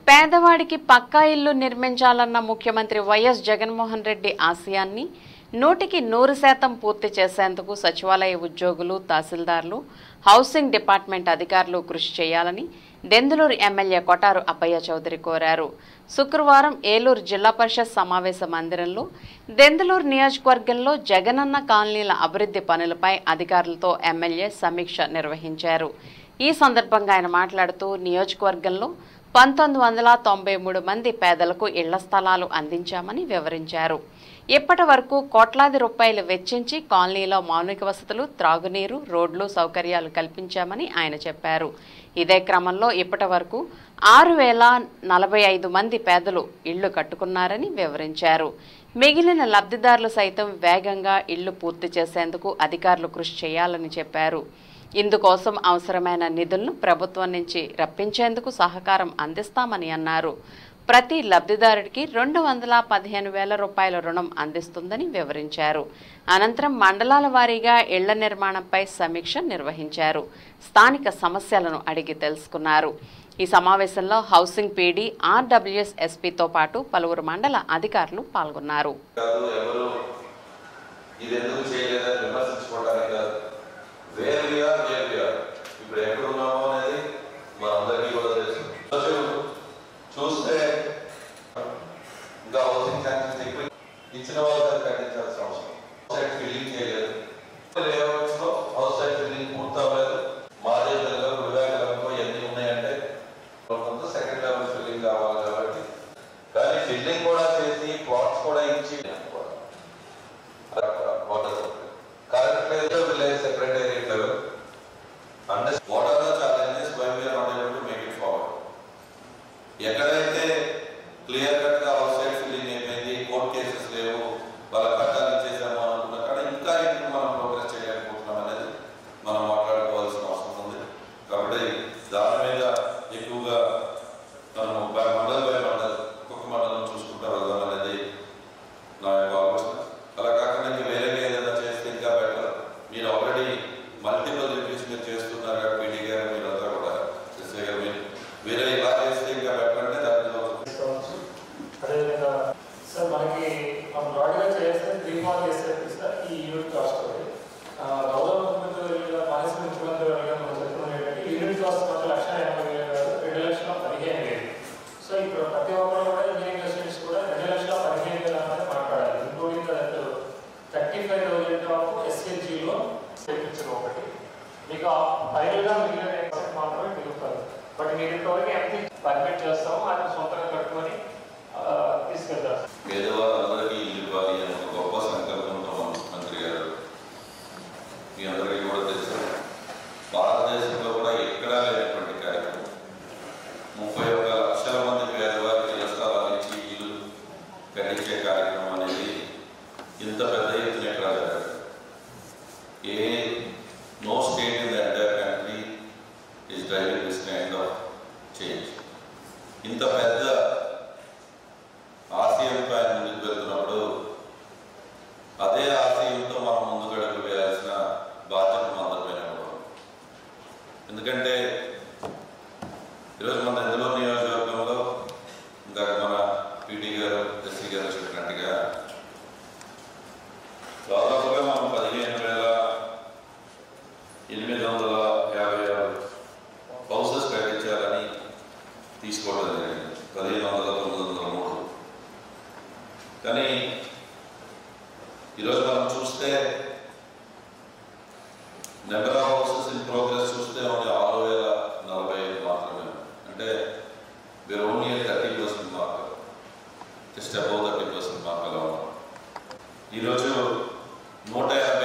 పేదవాడికి పక్కా ఇల్లు నిర్మించాలన్న ముఖ్యమంత్రి వైఎస్ జగన్మోహన్ రెడ్డి ఆశయాన్ని నూటికి నూరు శాతం పూర్తి చేసేందుకు సచివాలయ ఉద్యోగులు తహసీల్దార్లు హౌసింగ్ డిపార్ట్మెంట్ అధికారులు కృషి చేయాలని దెందులూరు ఎమ్మెల్యే కొటారు అబ్బయ్య చౌదరి కోరారు శుక్రవారం ఏలూరు జిల్లా పరిషత్ సమావేశ మందిరంలో దెందులూరు నియోజకవర్గంలో జగనన్న కాలనీల అభివృద్ధి పనులపై అధికారులతో ఎమ్మెల్యే సమీక్ష నిర్వహించారు ఈ సందర్భంగా ఆయన మాట్లాడుతూ నియోజకవర్గంలో పంతొమ్మిది వందల తొంభై మూడు మంది పేదలకు ఇళ్ల స్థలాలు అందించామని వివరించారు ఇప్పటి వరకు కోట్లాది రూపాయలు వెచ్చించి కాలనీలో మౌలిక వసతులు త్రాగునీరు రోడ్లు సౌకర్యాలు కల్పించామని ఆయన చెప్పారు ఇదే క్రమంలో ఇప్పటి వరకు ఆరు వేల నలభై ఐదు మంది పేదలు ఇళ్లు కట్టుకున్నారని వివరించారు మిగిలిన లబ్ధిదారులు సైతం వేగంగా ఇళ్లు పూర్తి చేసేందుకు అధికారులు కృషి చేయాలని చెప్పారు ఇందుకోసం అవసరమైన నిధులను ప్రభుత్వం నుంచి రప్పించేందుకు సహకారం అందిస్తామని అన్నారు ప్రతి లబ్ధిదారుడికి రెండు వందల పదిహేను వేల రూపాయల రుణం అందిస్తుందని వివరించారు అనంతరం మండలాల వారీగా ఇళ్ల నిర్మాణంపై సమీక్ష నిర్వహించారు స్థానిక సమస్యలను అడిగి తెలుసుకున్నారు ఈ సమావేశంలో హౌసింగ్ పీడీ ఆర్డబ్ల్యూఎస్ ఎస్పీతో పాటు పలువురు మండల అధికారులు పాల్గొన్నారు కాదు ఎవరు ఇది ఎందుకు చేయలేదని విమర్శించుకోవడానికి కాదు వేరుగా వేరుగా ఇప్పుడు ఎక్కడ ఉన్నామో అనేది మనందరికీ కూడా తెలుసు రోజు చూస్తే ఇంకా హౌసింగ్ శాంక్షన్స్ ఎక్కువ ఇచ్చిన వాళ్ళు దాన్ని కట్టించాల్సిన అవసరం హౌస్ సైడ్ ఫిల్లింగ్ చేయలేదు లేఅవుట్స్ లో హౌస్ సైడ్ ఫిల్లింగ్ పూర్తి అవ్వలేదు మాదేవులలో వివేకాలంలో ఎన్ని ఉన్నాయంటే కొంత సెకండ్ లెవెల్ ఫిల్లింగ్ కావాలి కాబట్టి కానీ ఫిల్లింగ్ కూడా చేసి ప్లాట్స్ కూడా ఇచ్చి వాటర్ కరెంట్ లేదు village secretariat level and what are the challenges why we're not able to make it forward ఎక్కడైతే క్లియర్ కట్ గా హౌస్ సైడ్ ఫిల్లింగ్ అయిపోయింది కోర్ట్ కేసెస్ లేవు వాళ్ళ కట్టాలు ఇచ్చేసాము అనుకున్న కాడ ఇంకా ఎందుకు మనం ప్రోగ్రెస్ చేయలేకపోతున్నాం అనేది మనం మాట్లాడుకోవాల్సిన అవసరం ఉంది కాబట్టి దాని మీద ఎక్కువగా మనము బై మండల్ బై మండల్ ఒక్కొక్క మండలం చూసుకుంటా వెళ్దాం అనేది నా యొక్క ఆలోచన అలా కాకుండా ఇంకా వేరేగా ఏదైనా చేస్తే ఇంకా బెటర్ మీరు ఆల్రెడీ మల్టిపుల్ రివ్యూస్ మీరు చేస్తున్నారు కాబట్టి పీడీ గారు మీరంతా కూడా ఎస్ఐ గారు మీరు వేరే ఇలా చేస్తే ఇంకా బెటర్ అంటే దాని మీద ఒక తీసుకోవచ్చు అదేవిధంగా సార్ మనకి మనం బ్రాడ్గా చేస్తే త్రీ మార్క్ చేస్తే సార్ ఈ యూనిట్ కాస్ట్ అది ఆ, గౌరవ ముఖ్యమంత్రి వర్యులుగా మాజీ ముఖ్యమంత్రి వర్యులుగా మనం చెప్తున్నది ఏంటంటే యూనిట్ కాస్ట్ మనకు లక్ష ఎనభై వేలు కాదు రెండు లక్షల పదిహేను వేలు సో ఇప్పుడు ప్రతి ఒక్కరు కూడా ఇంజనీరింగ్ స్టూడెంట్స్ కూడా రెండు లక్షల పదిహేను వేలు అన్నది మాట్లాడాలి including that thirty five thousand of ఎస్ఎల్జీలో తెప్పించడం ఒకటి మీకు ఫైనల్గా మిగిలిన percent మాత్రమే మిగులుతుంది బట్ మీరు ఇంతవరకు ఎంత పర్మిట్ చేస్తామో అది సొంతంగా కట్టుకొని ఆ, తీసుకెళ్తారు పేదవాళ్ళందరికీ ఇల్లు ఇవ్వాలి అని ఒక గొప్ప సంకల్పంతో మన ముఖ్యమంత్రి గారు మీ అందరికీ కూడా తెలుసు భారతదేశంలో కూడా ఎక్కడా లేనటువంటి కార్యక్రమం ముప్పై ఒక్క లక్షల మంది పేదవారికి ఇళ్ల స్థలాలు ఇచ్చి ఇల్లు కట్టించే కార్యక్రమం అనేది ఇంత పెద్ద ఎత్తున ఎక్కడా జరగదు ఏ no state in the entire country is driving this kind of change ఇంత పెద్ద ఆశయంతో ఆయన ముందుకు వెళ్తున్నప్పుడు అదే ఆశయంతో మనం ముందుకు అడుగు వేయాల్సిన బాధ్యత మనందరిపైన కూడా ఉంది. ఎందుకంటే ఈరోజు మన ఎందులో నియోజకవర్గంలో ఇందాక మన పీటీ గారు ఎస్సీ గారు చెప్పినట్టుగా దాదాపుగా మనం పదిహేను వేల ఎనిమిది వందల యాభై ఆరు హౌసెస్ కట్టించాలని తీసుకోవడం జరిగింది పదిహేను వందల తొమ్మిది వందల మూడు కానీ ఈరోజు మనం చూస్తే number of houses in progress చూస్తే ఓన్లీ ఆరు వేల నలభై ఐదు మాత్రమే అంటే where only thirty percent mark just above thirty percent mark అలా ఉన్నాం ఈరోజు నూట యాభై